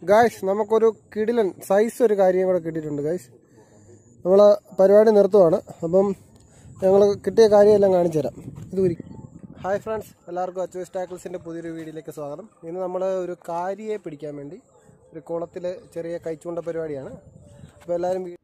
guys നമുക്കൊരു കിടിലൻ size ഒരു കാര്യം കൂടെ കിട്ടിയിട്ടുണ്ട് ഗായ്സ് നമ്മൾ പരിപാടി നിർത്തുവാണ് അപ്പം ഞങ്ങൾ കിട്ടിയ കാര്യമെല്ലാം കാണിച്ചു തരാം ഇത് ഉരി ഹായ് ഫ്രണ്ട്സ് എല്ലാവർക്കും അച്ചോയ്സ് ടാക്കിൾസിൻ്റെ പുതിയൊരു വീഡിയോയിലേക്ക് സ്വാഗതം ഇന്ന് നമ്മൾ ഒരു കാരിയെ പിടിക്കാൻ വേണ്ടി ഒരു കുളത്തിൽ ചെറിയ കൈച്ചൂണ്ട പരിപാടിയാണ് അപ്പോൾ എല്ലാവരും വീ-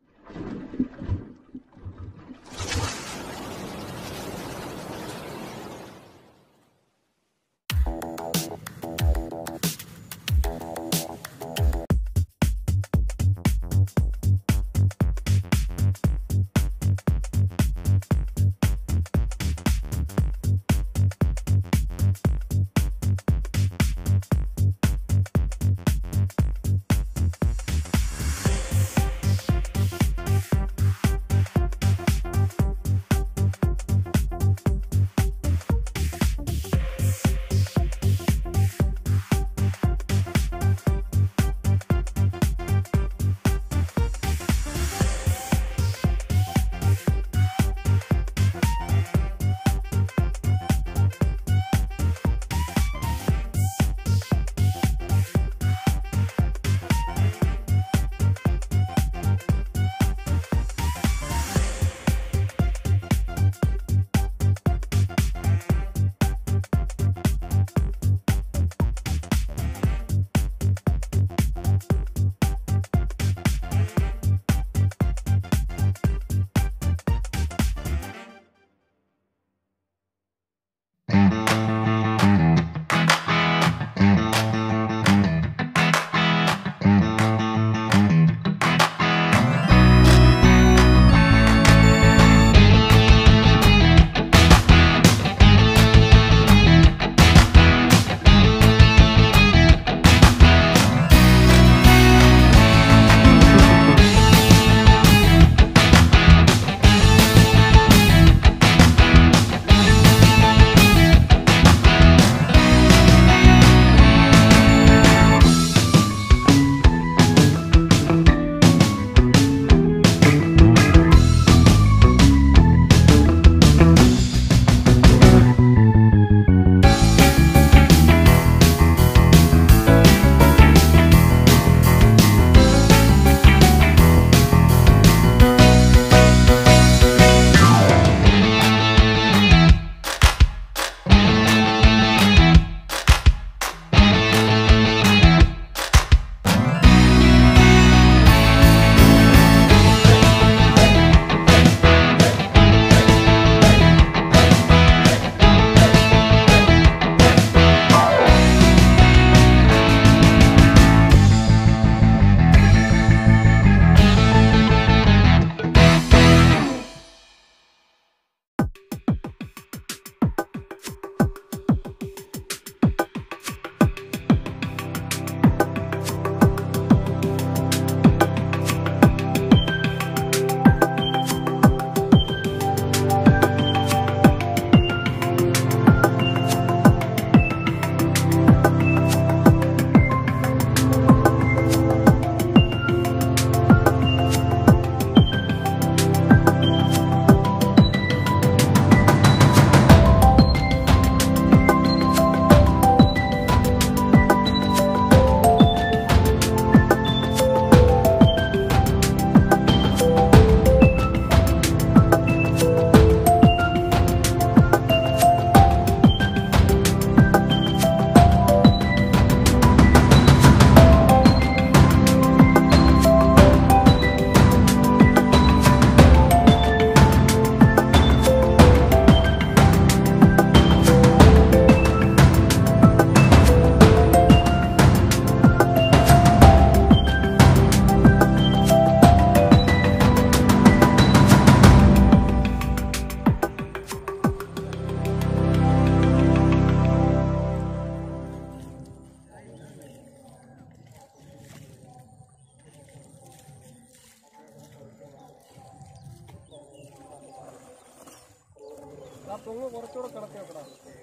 ആ പൊങ്ങ് കുറച്ചുകൂടെ കിടത്തി വെക്കടാ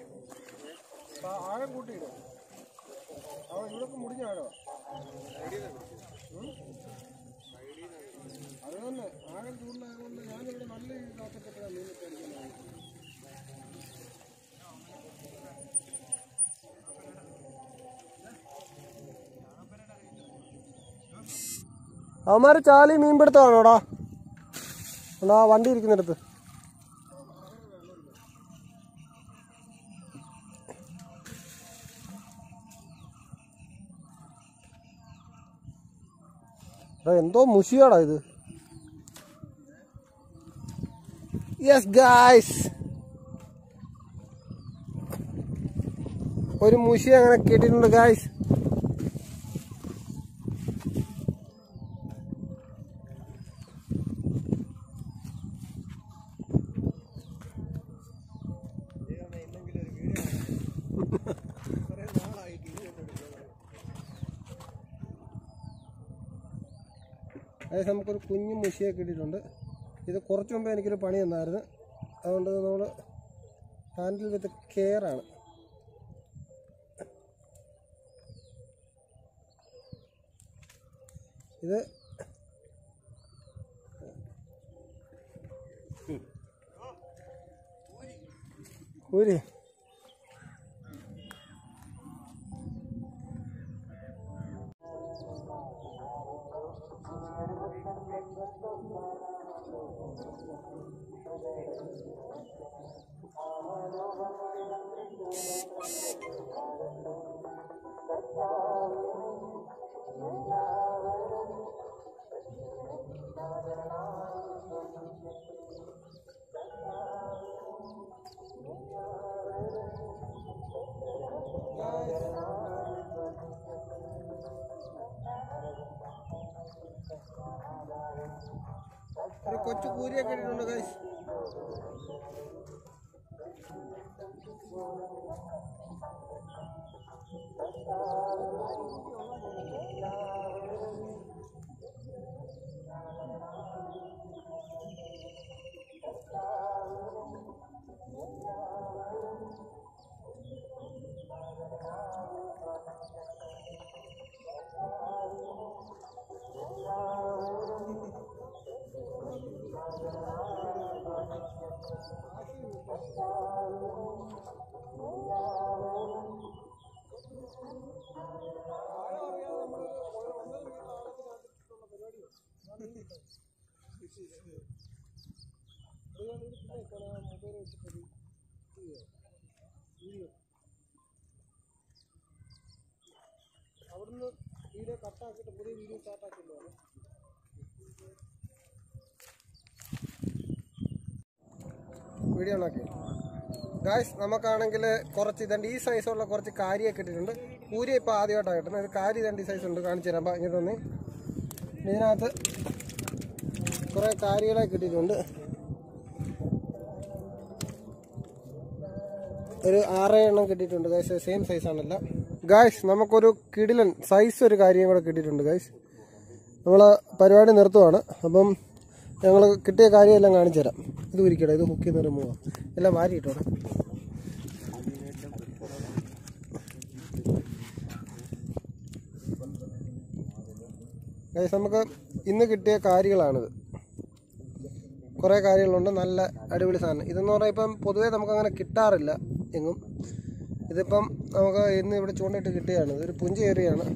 ആ, ആഴം കൂട്ടിയിടും അവ ഇവിടൊക്കെ മുടിഞ്ഞ ആഴോ അത് തന്നെ ആഴം കൂടുതലായതുകൊണ്ട് ഞാനിവിടെ നല്ല ഇതിനകത്തൊക്കെ മീൻ അടിക്കുന്നത് അവന്മാർ ചാലി മീൻ പിടുത്തമാണോടാ എന്നാ വണ്ടി ഇരിക്കുന്നിടത്ത് എടാ, എന്തോ മുഷിയാടാ ഇത് യെസ് ഗായ്സ് ഒരു മുഷി അങ്ങനെ കേട്ടിട്ടുണ്ട് ഗായ്സ് അതായത് നമുക്കൊരു കുഞ്ഞു മുഷിയെ കിട്ടിയിട്ടുണ്ട് ഇത് കുറച്ച് മുമ്പ് എനിക്കൊരു പണി തന്നായിരുന്നു അതുകൊണ്ട് നമ്മൾ ഹാൻഡിൽ വിത്ത് കെയർ ആണ് ഇത് ഊരി ഒരു കൊച്ചു കൂരിയെ കിട്ടിയിട്ടുണ്ട് ഗൈസ് അവിടുന്ന് വീഡിയോ കട്ടാക്കിയിട്ട് പുതിയ വീഡിയോ സ്റ്റാർട്ടാക്കില്ലോ വീഡിയോ ഉണ്ടാക്കി ഗായ്സ് നമുക്കാണെങ്കിൽ കുറച്ച് ഇതണ്ട് ഈ സൈസുള്ള കുറച്ച് കാരിയെ കിട്ടിയിട്ടുണ്ട് കൂരി ഇപ്പോൾ ആദ്യമായിട്ടാണ് കിട്ടുന്നത് ഒരു കാരി രണ്ട് ഈ സൈസ് ഉണ്ട് കാണിച്ചു തരാം അപ്പം ഇങ്ങോട്ട് വന്ന് ഇതിനകത്ത് കുറേ കാരികളെ കിട്ടിയിട്ടുണ്ട് ഒരു ആറ് എണ്ണം കിട്ടിയിട്ടുണ്ട് ഗായ്സ് സെയിം സൈസ് ആണല്ല ഗായ്സ് നമുക്കൊരു കിടിലൻ സൈസ് ഒരു കാര്യം കൂടെ കിട്ടിയിട്ടുണ്ട് ഗായ്സ് നമ്മൾ പരിപാടി നിർത്തുവാണ് അപ്പം ഞങ്ങൾ കിട്ടിയ കാര്യമെല്ലാം കാണിച്ചു തരാം ഇത് ഉരിക്കട്ടെ ഇത് ഹുക്ക് ചെയ്ത് റിമൂവ് എല്ലാം വാരിയിട്ടോടെ ഗൈസ് നമുക്ക് ഇന്ന് കിട്ടിയ കാര്യങ്ങളാണിത് കുറേ കാര്യങ്ങളുണ്ട് നല്ല അടിപൊളി സാധനം ഇതെന്ന് പറഞ്ഞാൽ ഇപ്പം പൊതുവേ നമുക്കങ്ങനെ കിട്ടാറില്ല എങ്ങും ഇതിപ്പം നമുക്ക് ഇന്ന് ഇവിടെ ചൂണ്ടയിട്ട് കിട്ടിയതാണ് ഇതൊരു പുഞ്ച ഏറിയാണ്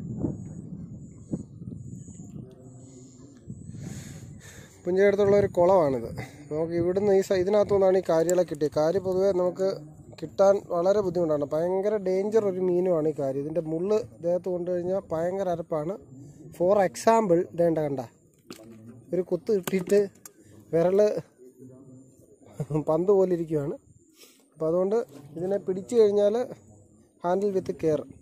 പുഞ്ചയടുത്തുള്ള ഒരു കുളമാണിത് നമുക്ക് ഇവിടുന്ന് ഈ സ- ഇതിനകത്തു നിന്നാണ് ഈ കാര്യങ്ങളെ കിട്ടിയത് കാരി പൊതുവേ നമുക്ക് കിട്ടാൻ വളരെ ബുദ്ധിമുട്ടാണ് ഭയങ്കര ഡേഞ്ചർ ഒരു മീനുമാണ് ഈ കാരി ഇതിൻ്റെ മുള്ള് ദേഹത്ത് കൊണ്ടുകഴിഞ്ഞാൽ ഭയങ്കര അരപ്പാണ് ഫോർ എക്സാമ്പിൾ വേണ്ട കണ്ട ഒരു കുത്ത് ഇട്ടിട്ട് വിരല് പന്ത് പോലെ ഇരിക്കുകയാണ് അപ്പോൾ അതുകൊണ്ട് ഇതിനെ പിടിച്ചു കഴിഞ്ഞാൽ ഹാൻഡിൽ വിത്ത് കെയർ